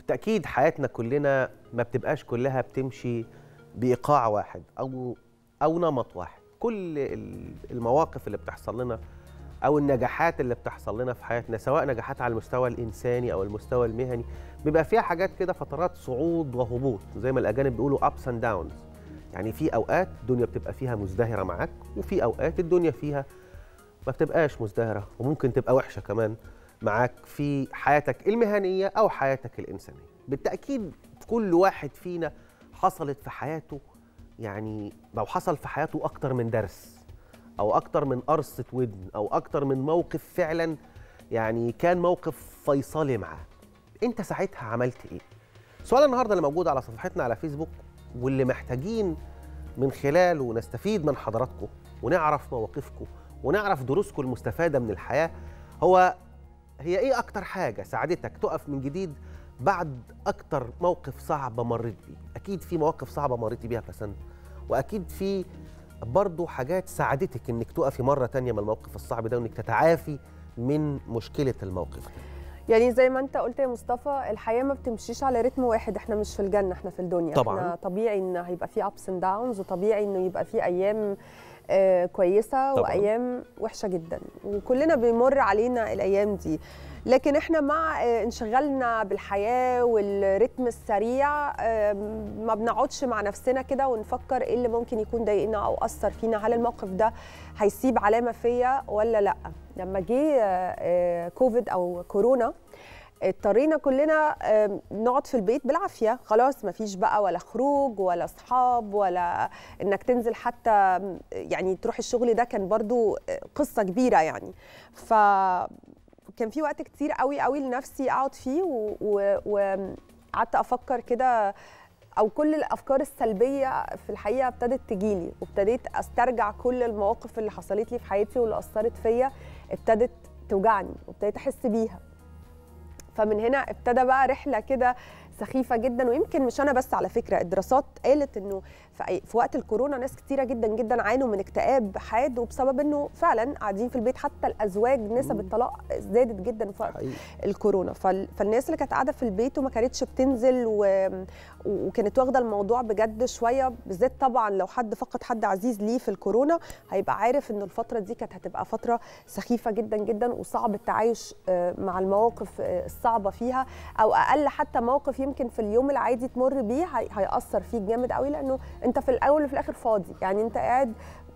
بالتاكيد حياتنا كلنا ما بتبقاش كلها بتمشي بايقاع واحد او او نمط واحد كل ال- المواقف اللي بتحصل لنا او النجاحات اللي بتحصل لنا في حياتنا سواء نجاحات على المستوى الانساني او المستوى المهني بيبقى فيها حاجات كده فترات صعود وهبوط زي ما الاجانب بيقولوا ابس اند داونز يعني في اوقات الدنيا بتبقى فيها مزدهره معاك وفي اوقات الدنيا فيها ما بتبقاش مزدهره وممكن تبقى وحشه كمان معاك في حياتك المهنيه او حياتك الانسانيه بالتاكيد كل واحد فينا حصلت في حياته يعني لو حصل في حياته اكتر من درس او اكتر من قرصه ودن او اكتر من موقف فعلا يعني كان موقف فيصلي معاه انت ساعتها عملت ايه سؤال النهارده اللي موجود على صفحتنا على فيسبوك واللي محتاجين من خلاله نستفيد من حضراتكم ونعرف مواقفكم ونعرف دروسكم المستفاده من الحياه هو هي ايه اكتر حاجه ساعدتك تقف من جديد بعد اكتر موقف صعب مريت بيه اكيد في مواقف صعبه مريتي بيها بسنت واكيد في برضه حاجات ساعدتك انك تقفي مره تانية من الموقف الصعب ده وانك تتعافي من مشكله الموقف ده يعني زي ما انت قلت يا مصطفى الحياه ما بتمشيش على رتم واحد احنا مش في الجنه احنا في الدنيا طبعاً. احنا طبيعي ان هيبقى في ابس اند داونز وطبيعي انه يبقى في ايام آه كويسه طبعاً. وايام وحشه جدا وكلنا بيمر علينا الايام دي لكن احنا مع آه، انشغالنا بالحياه والريتم السريع آه، ما بنقعدش مع نفسنا كده ونفكر ايه اللي ممكن يكون ضايقنا او اثر فينا هل الموقف ده هيسيب علامه فيا ولا لا لما جه آه، آه، كوفيد او كورونا اضطرينا كلنا آم، نقعد في البيت بالعافيه خلاص ما فيش بقى ولا خروج ولا اصحاب ولا انك تنزل حتى آم، يعني تروح الشغل ده كان برضو آه، قصه كبيره يعني ف كان في وقت كتير قوي قوي لنفسي اقعد فيه و- و- وقعدت افكر كده او كل الافكار السلبيه في الحقيقه ابتدت تجيلي وابتديت استرجع كل المواقف اللي حصلت لي في حياتي واللي اثرت فيا ابتدت توجعني وابتديت احس بيها فمن هنا ابتدى بقى رحله كده سخيفه جدا ويمكن مش انا بس على فكره الدراسات قالت انه في, أي- في وقت الكورونا ناس كتيره جدا جدا عانوا من اكتئاب حاد وبسبب انه فعلا قاعدين في البيت حتى الازواج نسب الطلاق زادت جدا في وقت حقيقي الكورونا فال- فالناس اللي كانت قاعده في البيت وما كانتش بتنزل و... وكانت واخده الموضوع بجد شويه بالذات طبعا لو حد فقد حد عزيز ليه في الكورونا هيبقى عارف ان الفتره دي كانت هتبقى فتره سخيفه جدا جدا وصعب التعايش آه، مع المواقف آه، الصعبه فيها او اقل حتى موقف يمكن في اليوم العادي تمر بيه هي- هيأثر فيك جامد قوي لانه انت في الاول وفي الاخر فاضي يعني انت قاعد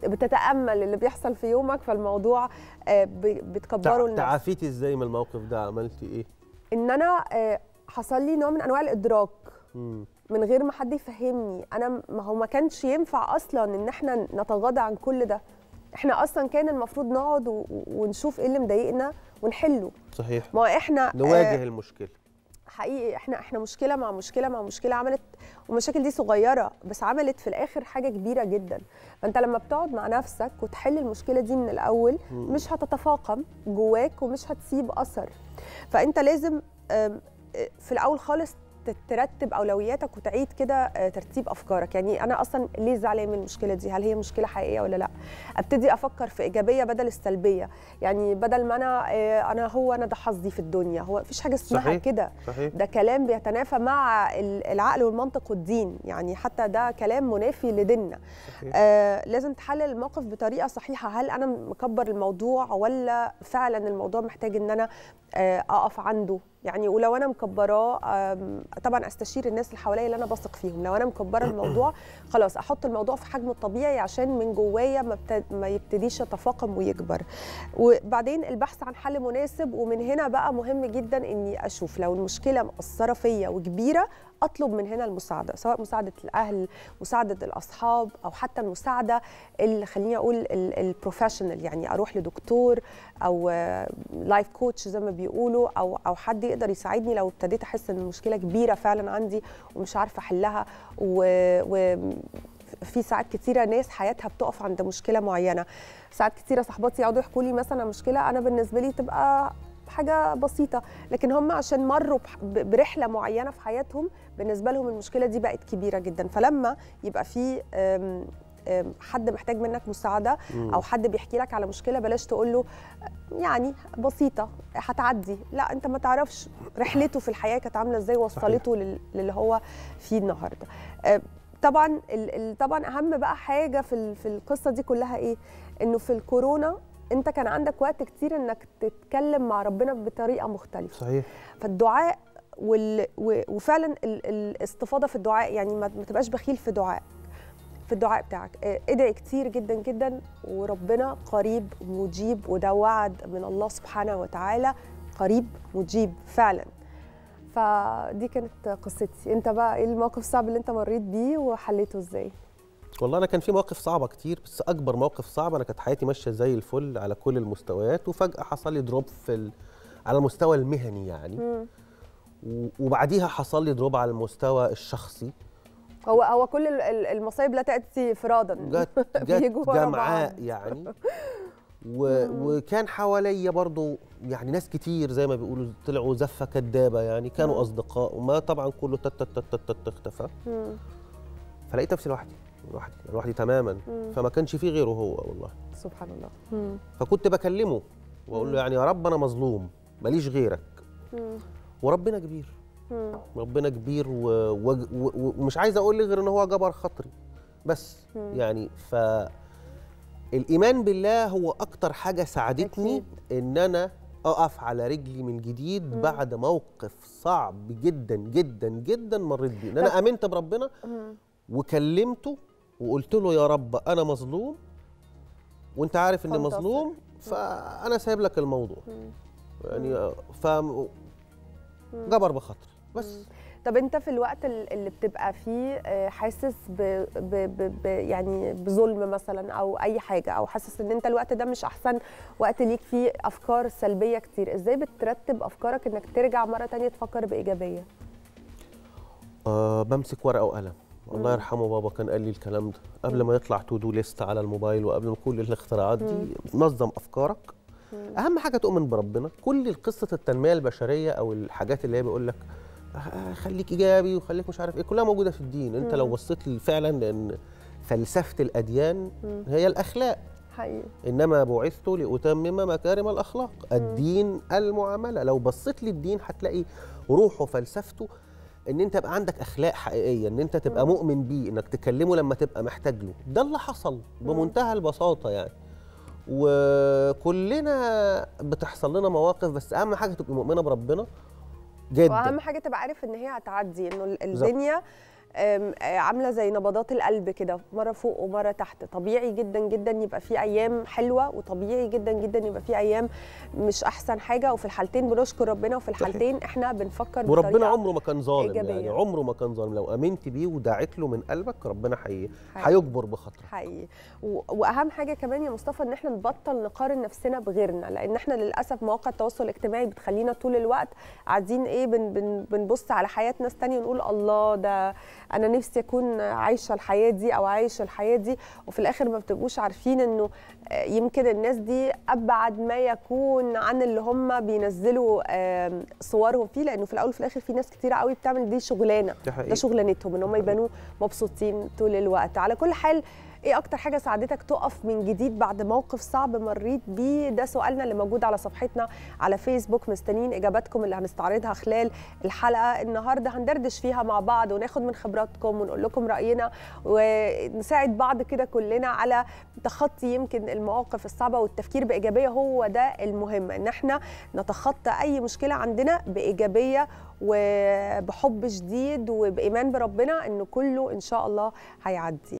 بتتامل اللي بيحصل في يومك فالموضوع آه، ب- بتكبره تع- لنفسك تعافيتي ازاي من الموقف ده عملتي ايه ان انا آه، حصل لي نوع من انواع الادراك مم. من غير ما حد يفهمني انا م- ما هو ما كانش ينفع اصلا ان احنا نتغاضى عن كل ده احنا اصلا كان المفروض نقعد و- و- ونشوف ايه اللي مضايقنا ونحله صحيح ما هو احنا نواجه آه، المشكله حقيقي احنا احنا مشكله مع مشكله مع مشكله عملت والمشاكل دي صغيره بس عملت في الاخر حاجه كبيره جدا فانت لما بتقعد مع نفسك وتحل المشكله دي من الاول مم. مش هتتفاقم جواك ومش هتسيب اثر فانت لازم آم، آه، في الاول خالص ت- ترتب اولوياتك وتعيد كده آه، ترتيب افكارك يعني انا اصلا ليه زعلان من المشكله دي هل هي مشكله حقيقيه ولا لا ابتدي افكر في ايجابيه بدل السلبيه يعني بدل ما انا آه، انا هو انا ده حظي في الدنيا هو مفيش حاجه اسمها صحيح. كده صحيح ده كلام بيتنافى مع ال- العقل والمنطق والدين يعني حتى ده كلام منافي لديننا صحيح آه لازم تحلل الموقف بطريقه صحيحه هل انا مكبر الموضوع ولا فعلا الموضوع محتاج ان انا آه اقف عنده يعني ولو انا مكبراه آم، طبعا استشير الناس اللي حواليا اللي انا بثق فيهم لو انا مكبره الموضوع خلاص احط الموضوع في حجمه الطبيعي عشان من جوايا ما, ابت- ما يبتديش يتفاقم ويكبر وبعدين البحث عن حل مناسب ومن هنا بقى مهم جدا اني اشوف لو المشكله مأثره فيا وكبيره اطلب من هنا المساعده سواء مساعده الاهل مساعده الاصحاب او حتى المساعده اللي خليني اقول البروفيشنال يعني اروح لدكتور او لايف كوتش زي ما بيقولوا او او حد يقدر يساعدني لو ابتديت احس ان المشكله كبيره فعلا عندي ومش عارفه احلها و, و في ساعات كتيرة ناس حياتها بتقف عند مشكلة معينة ساعات كتيرة صحباتي يقعدوا يحكوا لي مثلا مشكلة أنا بالنسبة لي تبقى حاجة بسيطة لكن هم عشان مروا بح- ب- برحلة معينة في حياتهم بالنسبة لهم المشكلة دي بقت كبيرة جدا فلما يبقى في أم، آم، حد محتاج منك مساعده او حد بيحكي لك على مشكله بلاش تقول له يعني بسيطه هتعدي لا انت ما تعرفش رحلته في الحياه كانت عامله ازاي وصلته لل- للي هو فيه النهارده آه، طبعا ال- ال- طبعا اهم بقى حاجه في ال- في القصه دي كلها ايه انه في الكورونا انت كان عندك وقت كتير انك تتكلم مع ربنا بطريقه مختلفه صحيح فالدعاء وال... و- وفعلا ال... الاستفاضه في الدعاء يعني ما ما تبقاش بخيل في دعاء في الدعاء بتاعك آه، ادعي كتير جدا جدا وربنا قريب مجيب وده وعد من الله سبحانه وتعالى قريب مجيب فعلا فدي كانت قصتي انت بقى ايه الموقف الصعب اللي انت مريت بيه وحليته ازاي والله انا كان في مواقف صعبه كتير بس اكبر موقف صعب انا كانت حياتي ماشيه زي الفل على كل المستويات وفجاه حصل لي دروب في ال... على المستوى المهني يعني مم. و- وبعديها حصل لي دروب على المستوى الشخصي هو هو كل ال- ال- المصايب لا تاتي فرادا جت بيجوا جت ورا جمعاء بعض. يعني و... وكان حواليا برضو يعني ناس كتير زي ما بيقولوا طلعوا زفه كدابه يعني كانوا مم. اصدقاء وما طبعا كله تت تت تت تت اختفى مم. فلقيت نفسي لوحدي لوحدي لوحدي تماما مم. فما كانش فيه غيره هو والله سبحان الله مم. فكنت بكلمه واقول له يعني يا رب انا مظلوم ماليش غيرك مم. وربنا كبير مم. ربنا كبير و... و... و... ومش عايز اقول لي غير ان هو جبر خاطري بس مم. يعني ف الايمان بالله هو اكتر حاجه ساعدتني أكيد. ان انا اقف على رجلي من جديد مم. بعد موقف صعب جدا جدا جدا مريت بيه ان انا امنت بربنا مم. وكلمته وقلت له يا رب انا مظلوم وانت عارف اني فانتصر. مظلوم فانا سايب لك الموضوع مم. يعني ف جبر بخاطري بس طب انت في الوقت ال- اللي بتبقى فيه آه، حاسس ب... ب... ب... ب... يعني بظلم مثلا او اي حاجه او حاسس ان انت الوقت ده مش احسن وقت ليك فيه افكار سلبيه كتير ازاي بترتب افكارك انك ترجع مره تانية تفكر بايجابيه آه بمسك ورقه وقلم الله مم. يرحمه بابا كان قال لي الكلام ده قبل ما يطلع تو دو ليست على الموبايل وقبل ما كل الاختراعات دي نظم افكارك مم. اهم حاجه تؤمن بربنا كل قصه التنميه البشريه او الحاجات اللي هي بيقول لك آه، خليك ايجابي وخليك مش عارف ايه كلها موجوده في الدين انت لو مم. بصيت لي فعلا لان فلسفه الاديان مم. هي الاخلاق حقيقي انما بعثت لاتمم مكارم الاخلاق الدين المعامله لو بصيت للدين هتلاقي روحه وفلسفته ان انت يبقى عندك اخلاق حقيقيه ان انت تبقى مم. مؤمن بيه انك تكلمه لما تبقى محتاج له ده اللي حصل بمنتهى البساطه يعني وكلنا بتحصل لنا مواقف بس اهم حاجه تبقى مؤمنه بربنا جدا واهم حاجه تبقى عارف ان هي هتعدي انه ال- بالظبط. الدنيا آم، آه، عامله زي نبضات القلب كده مره فوق ومره تحت طبيعي جدا جدا يبقى في ايام حلوه وطبيعي جدا جدا يبقى في ايام مش احسن حاجه وفي الحالتين بنشكر ربنا وفي الحالتين احنا بنفكر وربنا بطريقة عمره ما كان ظالم يعني إيجابية. عمره ما كان ظالم لو امنت بيه ودعيت له من قلبك ربنا حي... حقيقي. هيجبر بخاطرك حقيقي و- واهم حاجه كمان يا مصطفى ان احنا نبطل نقارن نفسنا بغيرنا لان احنا للاسف مواقع التواصل الاجتماعي بتخلينا طول الوقت قاعدين ايه بن بن بنبص على حياه ناس تانية ونقول الله ده انا نفسي اكون عايشه الحياه دي او عايش الحياه دي وفي الاخر ما بتبقوش عارفين انه آه، يمكن الناس دي ابعد ما يكون عن اللي هم بينزلوا آم، صورهم فيه لانه في الاول وفي الاخر في ناس كتيره قوي بتعمل دي شغلانه ده حقيقي ده شغلانتهم ان هم يبانوا مبسوطين طول الوقت على كل حال ايه اكتر حاجه ساعدتك تقف من جديد بعد موقف صعب مريت بيه ده سؤالنا اللي موجود على صفحتنا على فيسبوك مستنيين اجاباتكم اللي هنستعرضها خلال الحلقه النهارده هندردش فيها مع بعض وناخد من خبراتكم ونقول لكم راينا ونساعد بعض كده كلنا على تخطي يمكن المواقف الصعبه والتفكير بايجابيه هو ده المهم ان احنا نتخطى اي مشكله عندنا بايجابيه وبحب شديد وبايمان بربنا انه كله ان شاء الله هيعدي